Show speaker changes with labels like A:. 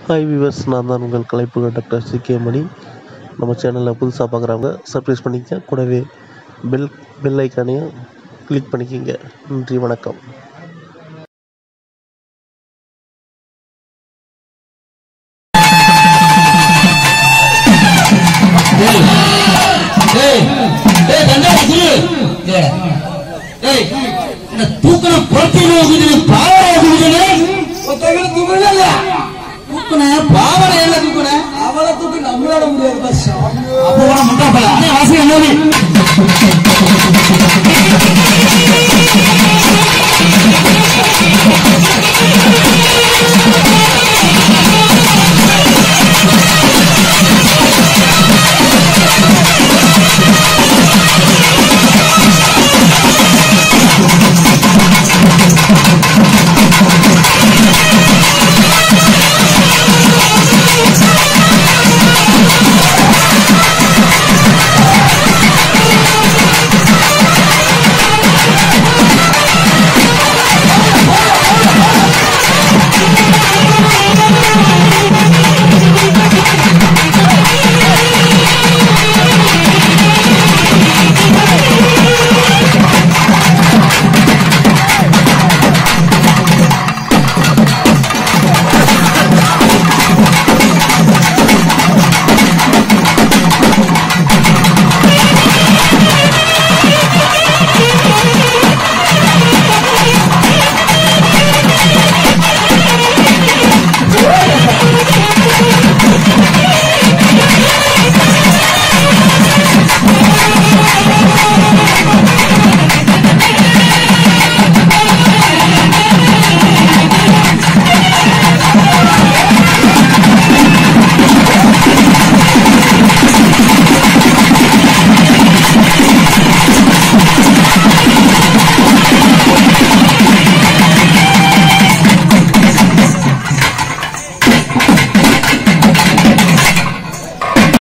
A: hi viewers நான் தான் உங்கள் கலைப்புகள் டாக்டர் சி கே மணி நம்ம சேனலில் புதுசாக பார்க்குறவங்க சப்ஸ்கிரைப் பண்ணிக்க கூடவே பெல் பெல் ஐக்கானையும் கிளிக் பண்ணிக்கிங்க நன்றி வணக்கம்
B: ஏய் ஏய் தண்டாடி குரு ஏய் ஏய் இந்த தூக்குன பொறுத்தின குதிரை பாவனை குதிரை
C: ஒருத்தவங்களை தூக்கல
B: தூக்குன பாவனை என்ன தூக்குன
C: அவளை தூக்கி நம்மளால முடியாது பஸ்
B: அப்போ வர முட்டாப்பல அண்ணே வாசிக்க நோடி
C: ஆ